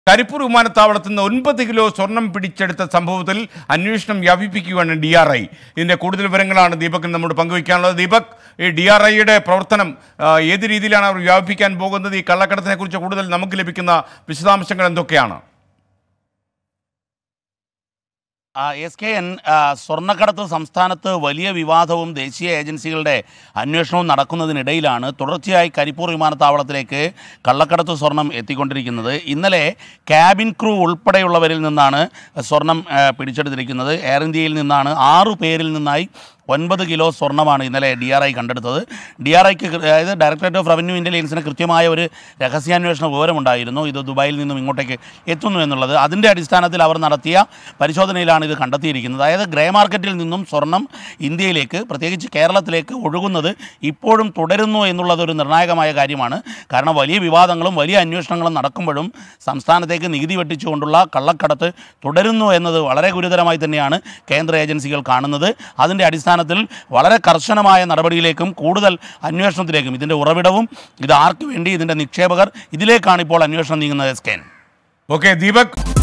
കരിപ്പൂർ വിമാനത്താവളത്തിൽ നിന്ന് ഒൻപത് കിലോ സ്വർണം പിടിച്ചെടുത്ത സംഭവത്തിൽ അന്വേഷണം വ്യാപിപ്പിക്കുകയാണ് ഡി ആർ ഐ ഇതിന്റെ കൂടുതൽ വിവരങ്ങളാണ് ദീപക് നമ്മോട് പങ്കുവയ്ക്കാനുള്ളത് ദീപക് ഈ ഡി ആർ ഐയുടെ പ്രവർത്തനം ആ, ഏത് രീതിയിലാണ് അവർ വ്യാപിപ്പിക്കാൻ പോകുന്നത് ഈ കള്ളക്കടത്തിനെ കുറിച്ച് കൂടുതൽ നമുക്ക് ലഭിക്കുന്ന വിശദാംശങ്ങൾ എന്തൊക്കെയാണ് ആ, എസ് കെ എൻ ആ, സ്വർണ്ണക്കടത്ത് സംസ്ഥാനത്ത് വലിയ വിവാദവും ദേശീയ ഏജൻസികളുടെ അന്വേഷണവും നടക്കുന്നതിനിടയിലാണ് തുടർച്ചയായി കരിപ്പൂർ വിമാനത്താവളത്തിലേക്ക് കള്ളക്കടത്ത് സ്വർണം എത്തിക്കൊണ്ടിരിക്കുന്നത് ഇന്നലെ ക്യാബിൻ ക്രൂ ഉൾപ്പെടെയുള്ളവരിൽ നിന്നാണ് സ്വർണം ആ, പിടിച്ചെടുത്തിരിക്കുന്നത് എയർ ഇന്ത്യയിൽ നിന്നാണ് ആറു പേരിൽ നിന്നായി ഒൻപത് കിലോ സ്വർണ്ണമാണ് ഇന്നലെ ഡി ആർ ഐ കണ്ടെടുത്തത് ഡി ആർ ഐക്ക് അതായത് ഡയറക്ടറേറ്റ് ഓഫ് റവന്യൂ ഇൻ്റലിജൻസിന് കൃത്യമായ ഒരു രഹസ്യാന്വേഷണ വിവരമുണ്ടായിരുന്നു ഇത് ദുബായിൽ നിന്നും ഇങ്ങോട്ടേക്ക് എത്തുന്നു എന്നുള്ളത് അതിൻ്റെ അടിസ്ഥാനത്തിൽ അവർ നടത്തിയ പരിശോധനയിലാണ് ഇത് കണ്ടെത്തിയിരിക്കുന്നത് അതായത് ഗ്രേ മാർക്കറ്റിൽ നിന്നും സ്വർണം ഇന്ത്യയിലേക്ക് പ്രത്യേകിച്ച് കേരളത്തിലേക്ക് ഒഴുകുന്നത് ഇപ്പോഴും തുടരുന്നു എന്നുള്ളത് ഒരു നിർണായകമായ കാര്യമാണ് കാരണം വലിയ വിവാദങ്ങളും വലിയ അന്വേഷണങ്ങളും നടക്കുമ്പോഴും സംസ്ഥാനത്തേക്ക് നികുതി വെട്ടിച്ചുകൊണ്ടുള്ള കള്ളക്കടത്ത് തുടരുന്നു എന്നത് വളരെ ഗുരുതരമായി തന്നെയാണ് കേന്ദ്ര ഏജൻസികൾ കാണുന്നത് അതിൻ്റെ അടിസ്ഥാനത്തിൽ വളരെ കർശനമായ നടപടിയിലേക്കും കൂടുതൽ അന്വേഷണത്തിലേക്കും ഇതിൻ്റെ ഉറവിടവും ഇത് ആർക്ക് വേണ്ടി ഇതിൻ്റെ നിക്ഷേപകർ ഇതിലേക്കാണ് ഇപ്പോൾ അന്വേഷണം നീങ്ങുന്നത് സ്കാൻ ഓക്കെ ദീപക്